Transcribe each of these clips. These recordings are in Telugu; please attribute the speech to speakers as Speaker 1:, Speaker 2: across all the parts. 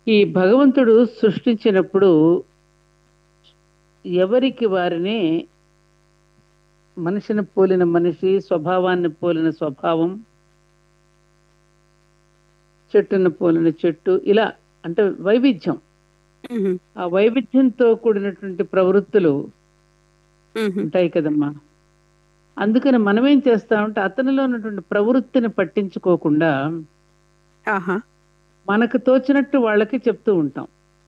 Speaker 1: ఈ భగవంతుడు సృష్టించినప్పుడు ఎవరికి వారిని మనిషిని పోలిన మనిషి స్వభావాన్ని పోలిన స్వభావం చెట్టును పోలిన చెట్టు ఇలా అంటే వైవిధ్యం
Speaker 2: మ్మ్.
Speaker 1: ఆ వైవిధ్యంతో కూడినటువంటి ప్రవృత్తులు
Speaker 2: మ్మ్.
Speaker 1: ఉంటాయి కదమ్మా అందుకని మనం ఏం చేస్తామంటే అతనిలో ఉన్నటువంటి ప్రవృత్తిని పట్టించుకోకుండా
Speaker 2: ఆహా
Speaker 1: మనకు తోచినట్టు వాళ్ళకి చెప్తూ ఉంటాం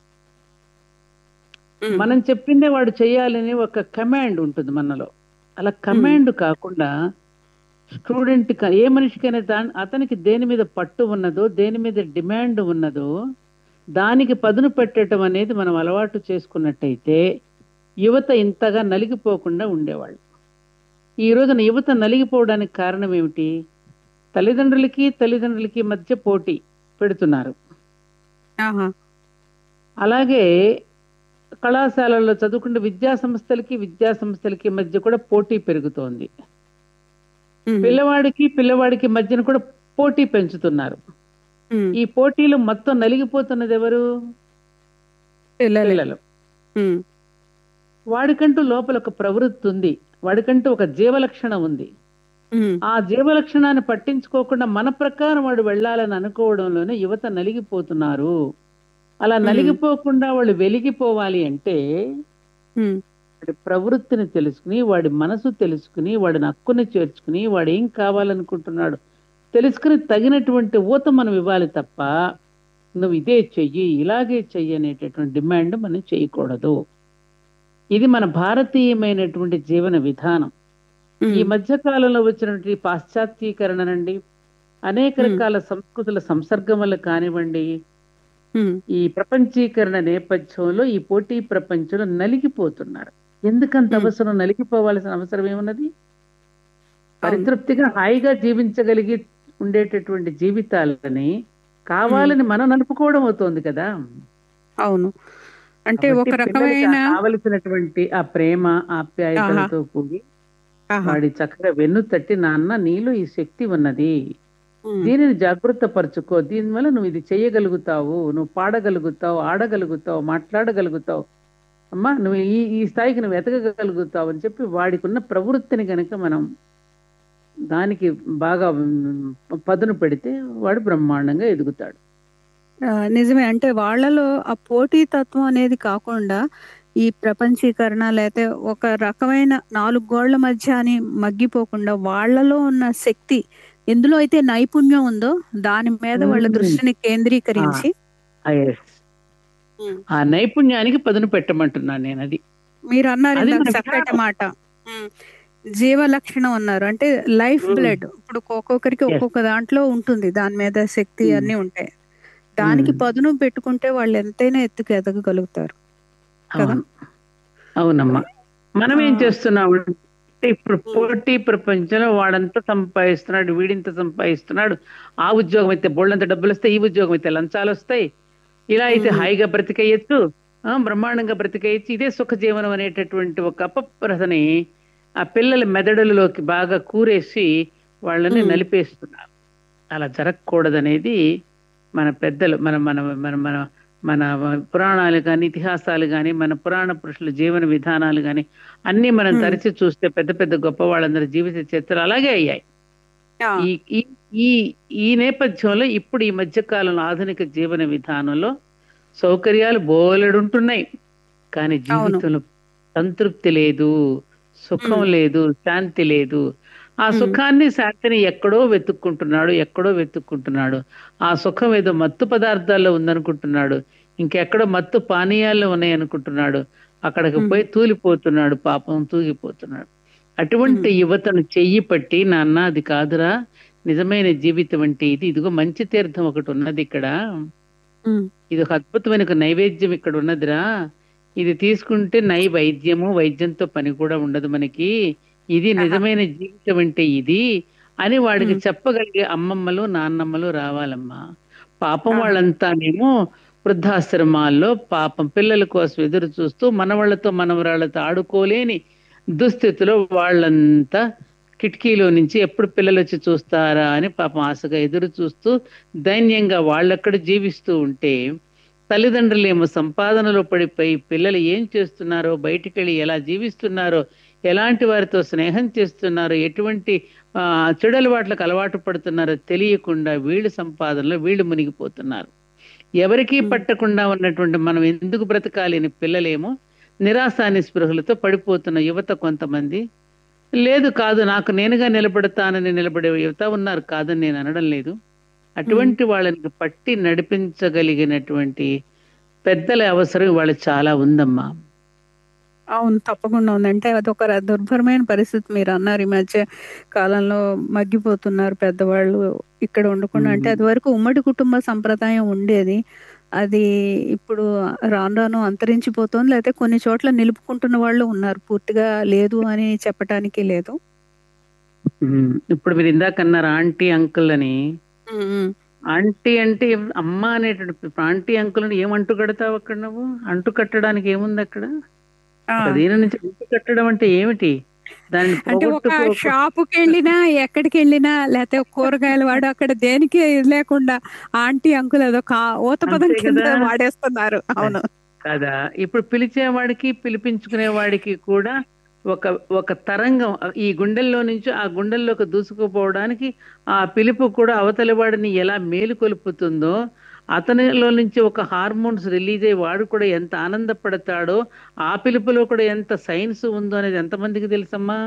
Speaker 2: మ్మ్.
Speaker 1: మనం చెప్పిందే వాడు చేయాలని ఒక కమాండ్ ఉంటుంది మనలో అలా కమాండ్ కాకుండా స్టూడెంట్ ఏ మనిషికైనా దాని అతనికి దేని మీద పట్టు ఉన్నదో దేని మీద డిమాండ్ ఉన్నదో దానికి పదును పెట్టడం అనేది మనం అలవాటు చేసుకున్నట్టయితే యువత ఇంతగా నలిగిపోకుండా ఉండేవాళ్ళు ఈ రోజున యువత నలిగిపోవడానికి కారణం ఏమిటి తల్లిదండ్రులకి తల్లిదండ్రులకి మధ్య పోటీ పెడుతున్నారు
Speaker 2: ఆహా
Speaker 1: అలాగే కళాశాలల్లో చదువుకుంటే విద్యా సంస్థలకి విద్యా సంస్థలకి మధ్య కూడా పోటీ పెరుగుతోంది
Speaker 2: మ్మ్.
Speaker 1: పిల్లవాడికి పిల్లవాడికి మధ్యన కూడా పోటీ పెంచుతున్నారు
Speaker 2: మ్మ్.
Speaker 1: ఈ పోటీలు మొత్తం నలిగిపోతున్నది ఎవరు
Speaker 2: పిల్లలే
Speaker 1: పిల్లలు
Speaker 2: మ్మ్.
Speaker 1: వాడికంటూ లోపల ఒక ప్రవృత్తి ఉంది వాడికంటూ ఒక జీవలక్షణం ఉంది
Speaker 2: మ్మ్.
Speaker 1: ఆ జీవలక్షణాన్ని పట్టించుకోకుండా మన ప్రకారం వాడు వెళ్ళాలని అనుకోవడంలోనే యువత నలిగిపోతున్నారు అలా
Speaker 2: మ్మ్.
Speaker 1: నలిగిపోకుండా వాళ్ళు వెలిగిపోవాలి అంటే
Speaker 2: మ్మ్.
Speaker 1: వాడి ప్రవృత్తిని తెలుసుకుని వాడి మనసు తెలుసుకుని వాడిని హక్కుని చేర్చుకుని వాడు ఏం కావాలనుకుంటున్నాడు తెలుసుకుని తగినటువంటి ఊత మనం ఇవ్వాలి తప్ప నువ్వు ఇదే చెయ్యి ఇలాగే చెయ్యి అనేటటువంటి డిమాండ్ మనం చేయకూడదు ఇది మన భారతీయమైనటువంటి జీవన విధానం ఈ
Speaker 2: మ్మ్.
Speaker 1: మధ్య కాలంలో వచ్చినటువంటి పాశ్చాత్యీకరణనండి అనేక
Speaker 2: మ్మ్.
Speaker 1: రకాల సంస్కృతుల సంసర్గం వల్ల కానివ్వండి
Speaker 2: మ్మ్.
Speaker 1: ఈ ప్రపంచీకరణ నేపథ్యంలో ఈ పోటీ ప్రపంచంలో నలిగిపోతున్నారు ఎందుకంత
Speaker 2: మ్మ్.
Speaker 1: అవసరం నలిగిపోవాల్సిన అవసరం ఏమున్నది పరితృప్తిగా హాయిగా జీవించగలిగి ఉండేటటువంటి జీవితాలని కావాలని మనం నలుపుకోవడం అవుతోంది కదా
Speaker 2: అవును అంటే
Speaker 1: కాబట్టి
Speaker 2: ఒక
Speaker 1: పిల్లలకి
Speaker 2: రకమైన
Speaker 1: ఆ కావలసినటువంటి ఆ ప్రేమ ఆప్యాయతలతో కూడి
Speaker 2: ఆహా.
Speaker 1: వాడి చక్కగా వెన్ను తట్టి నాన్న నీలో ఈ శక్తి ఉన్నది
Speaker 2: మ్మ్.
Speaker 1: దీనిని జాగ్రత్త పరుచుకో దీనివల్ల నువ్వు ఇది చేయగలుగుతావు నువ్వు పాడగలుగుతావు ఆడగలుగుతావు మాట్లాడగలుగుతావు అమ్మా నువ్వు ఈ ఈ స్థాయికి నువ్వు ఎదగగలుగుతావు అని చెప్పి వాడికి ఉన్న ప్రవృత్తిని కనుక మనం దానికి బాగా మ్, పదును పెడితే వాడు బ్రహ్మాండంగా ఎదుగుతాడు
Speaker 2: ఆ, నిజమే అంటే వాళ్ళలో ఆ పోటీ తత్వం అనేది కాకుండా ఈ ప్రపంచీకరణ లేకపోతే ఒక రకమైన నాలుగు గోళ్ల మధ్య అని మగ్గిపోకుండా వాళ్ళలో ఉన్న శక్తి ఎందులో అయితే నైపుణ్యం ఉందో దాని మీద వాళ్ళ
Speaker 1: మ్మ్.
Speaker 2: దృష్టిని కేంద్రీకరించి
Speaker 1: ఆ, yes. ఆ నైపుణ్యానికి పదును పెట్టమంటున్నాను నేను అది
Speaker 2: మీరు అన్నారు
Speaker 1: అది
Speaker 2: ఇందాక
Speaker 1: మన
Speaker 2: చక్కటి
Speaker 1: విధానం.
Speaker 2: మాట ఉమ్, జీవ లక్షణం అన్నారు అంటే లైఫ్
Speaker 1: ఉమ్.
Speaker 2: బ్లడ్ ఇప్పుడు ఒక్కొక్కరికి
Speaker 1: Yes.
Speaker 2: ఒక్కొక్క దాంట్లో ఉంటుంది దాని మీద శక్తి
Speaker 1: ఉమ్.
Speaker 2: అన్ని ఉంటాయి దానికి
Speaker 1: ఉమ్.
Speaker 2: పదును పెట్టుకుంటే వాళ్ళు ఎంతైనా ఎత్తుకు ఎదగగలుగుతారు కదా?
Speaker 1: అవును అవునమ్మా మనం ఏం
Speaker 2: ఆ.
Speaker 1: చేస్తున్నాం అంటే ఇప్పుడు పోటీ ప్రపంచంలో వాడంతా సంపాదిస్తున్నాడు వీడింత సంపాదిస్తున్నాడు ఆ ఉద్యోగం అయితే బోళ్ళంత డబ్బులు వస్తాయి ఈ ఉద్యోగం అయితే లంచాలు వస్తాయి ఇలా అయితే
Speaker 2: మ్మ్.
Speaker 1: హాయిగా బ్రతికేయచ్చు ఆ, బ్రహ్మాండంగా బ్రతికేయచ్చు ఇదే సుఖ జీవనం అనేటటువంటి ఒక అపప్రథని ఆ పిల్లల మెదడులలోకి బాగా కూరేసి వాళ్ళని
Speaker 2: మ్మ్.
Speaker 1: నలిపేస్తున్నారు అలా జరగకూడదనేది మన పెద్దలు మన మన మన మన మన పురాణాలు కానీ ఇతిహాసాలు కానీ మన పురాణ పురుషుల జీవన విధానాలు కానీ అన్ని మనం
Speaker 2: మ్మ్.
Speaker 1: తరచి చూస్తే పెద్ద పెద్ద గొప్ప వాళ్ళందరి జీవిత చరిత్రలు అలాగే అయ్యాయి
Speaker 2: ఆ,
Speaker 1: ఈ ఈ ఈ ఈ నేపథ్యంలో ఇప్పుడు ఈ మధ్య కాలంలో ఆధునిక జీవన విధానంలో సౌకర్యాలు బోలెడుంటున్నాయి కానీ జీవితంలో సంతృప్తి లేదు సుఖం
Speaker 2: మ్మ్.
Speaker 1: లేదు శాంతి లేదు ఆ
Speaker 2: మ్మ్.
Speaker 1: సుఖాన్ని శాంతిని ఎక్కడో వెతుక్కుంటున్నాడు ఎక్కడో వెతుక్కుంటున్నాడు ఆ సుఖం ఏదో మత్తు పదార్థాల్లో ఉందనుకుంటున్నాడు ఇంకెక్కడో మత్తు పానీయాల్లో ఉన్నాయి అనుకుంటున్నాడు అక్కడికి
Speaker 2: మ్మ్.
Speaker 1: పోయి తూలిపోతున్నాడు పాపం తూగిపోతున్నాడు అటువంటి యువతను చెయ్యి పట్టి నాన్న అది కాదురా నిజమైన జీవితం అంటే ఇది ఇదిగో మంచి తీర్థం ఒకటి ఉన్నది ఇక్కడ
Speaker 2: ఉమ్,
Speaker 1: ఇది ఒక అద్భుతమైన ఒక నైవేద్యం ఇక్కడ ఉన్నదిరా ఇది తీసుకుంటే నై వైద్యము వైద్యంతో పని కూడా ఉండదు మనకి ఇది
Speaker 2: ఆహా.
Speaker 1: నిజమైన జీవితం అంటే ఇది అని వాడికి
Speaker 2: మ్మ్.
Speaker 1: చెప్పగలిగే అమ్మమ్మలు నాన్నమ్మలు రావాలమ్మా పాపం
Speaker 2: ఆహా.
Speaker 1: వాళ్ళంతానేమో వృద్ధాశ్రమాల్లో పాపం పిల్లల కోసం ఎదురు చూస్తూ మనవాళ్లతో మనవరాళ్లతో ఆడుకోలేని దుస్థితిలో వాళ్ళంతా కిటికీలో నుంచి ఎప్పుడు పిల్లలు వచ్చి చూస్తారా అని పాపం ఆశగా ఎదురు చూస్తూ దైన్యంగా వాళ్ళక్కడ జీవిస్తూ ఉంటే తల్లిదండ్రులేమో సంపాదనలో పడిపోయి పిల్లలు ఏం చేస్తున్నారో బయటికి వెళ్ళి ఎలా జీవిస్తున్నారో ఎలాంటి వారితో స్నేహం చేస్తున్నారో ఎటువంటి ఆ, చెడు అలవాట్లకు అలవాటు పడుతున్నారో తెలియకుండా వీళ్ళు సంపాదనలో వీళ్ళు మునిగిపోతున్నారు ఎవరికీ
Speaker 2: మ్.
Speaker 1: పట్టకుండా ఉన్నటువంటి మనం ఎందుకు బ్రతకాలి అని పిల్లలేమో నిరాశ నిస్పృహలతో పడిపోతున్న యువత కొంతమంది లేదు కాదు నాకు నేనుగా నిలబడతానని నిలబడే యువత ఉన్నారు కాదని నేను అనడం లేదు అటువంటి వాళ్ళని పట్టి నడిపించగలిగినటువంటి పెద్దల అవసరం ఇవాళ చాలా ఉందమ్మా
Speaker 2: అవును తప్పకుండా ఉంది అంటే అదొక ర- దుర్భరమైన పరిస్థితి మీరు అన్నారు ఈ మధ్య కాలంలో మగ్గిపోతున్నారు పెద్దవాళ్ళు ఇక్కడ ఉండకుండా అంటే
Speaker 1: మ్మ్.
Speaker 2: అది వరకు ఉమ్మడి కుటుంబ సంప్రదాయం ఉండేది అది ఇప్పుడు రాను రాను అంతరించిపోతుంది లేకపోతే కొన్ని చోట్ల నిలుపుకుంటున్న వాళ్ళు ఉన్నారు పూర్తిగా లేదు అని చెప్పటానికి లేదు
Speaker 1: ఉమ్, ఇప్పుడు మీరు ఇందాక అన్నారు ఆంటీ అంకుల్ అని
Speaker 2: మ్మ్, మ్మ్.
Speaker 1: ఆంటీ అంటే అమ్మ అనేటువంటి ఆంటీ అంకుల్ అని ఏం అంటు కడతావు అక్కడ నువ్వు అంటు కట్టడానికి ఏముంది అక్కడ
Speaker 2: ఆ,
Speaker 1: పదిహేను నుంచి అంటు కట్టడం అంటే ఏమిటి దాన్ని
Speaker 2: అంటే ఒక
Speaker 1: పోగొట్టుకో
Speaker 2: షాపుకి వెళ్ళినా ఎక్కడికి వెళ్ళినా లేకపోతే ఒక కూరగాయల వాడు అక్కడ దేనికి ఇది లేకుండా ఆంటీ అంకుల్ ఏదో కా ఊత పదం
Speaker 1: అంతే
Speaker 2: కింద
Speaker 1: కదా
Speaker 2: వాడేస్తున్నారు అవును
Speaker 1: కదా ఇప్పుడు పిలిచేవాడికి పిలిపించుకునే వాడికి కూడా ఒక ఒక తరంగం ఈ గుండెల్లో నుంచి ఆ గుండెల్లోకి దూసుకుపోవడానికి ఆ పిలుపు కూడా అవతలి వాడిని ఎలా మేలుకొలుపుతుందో అతనిలో నుంచి ఒక హార్మోన్స్ రిలీజ్ అయ్యి వాడు కూడా ఎంత ఆనందపడతాడో ఆ పిలుపులో కూడా ఎంత సైన్స్ ఉందో అనేది ఎంతమందికి తెలుసమ్మా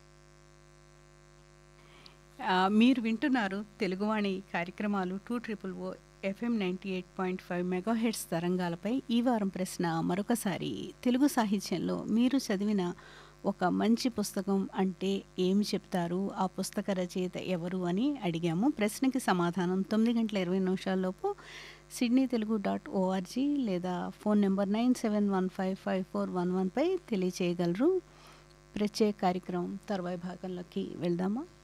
Speaker 3: ఆ, మీరు వింటున్నారు తెలుగువాణి కార్యక్రమాలు two triple O FM ninety eight point five megahertz తరంగాలపై ఈ వారం ప్రశ్న మరొకసారి తెలుగు సాహిత్యంలో మీరు చదివిన ఒక మంచి పుస్తకం అంటే ఏమి చెప్తారు ఆ పుస్తక రచయిత ఎవరు అని అడిగాము ప్రశ్నకి సమాధానం తొమ్మిది గంటల ఇరవై నిమిషాల్లోపు సిడ్నీ తెలుగు డాట్ ఓఆర్జీ లేదా phone number nine seven one five five four one వన్పై తెలియచేయగలరు ప్రత్యేక కార్యక్రమం తర్వాయి భాగంలోకి వెళ్దామా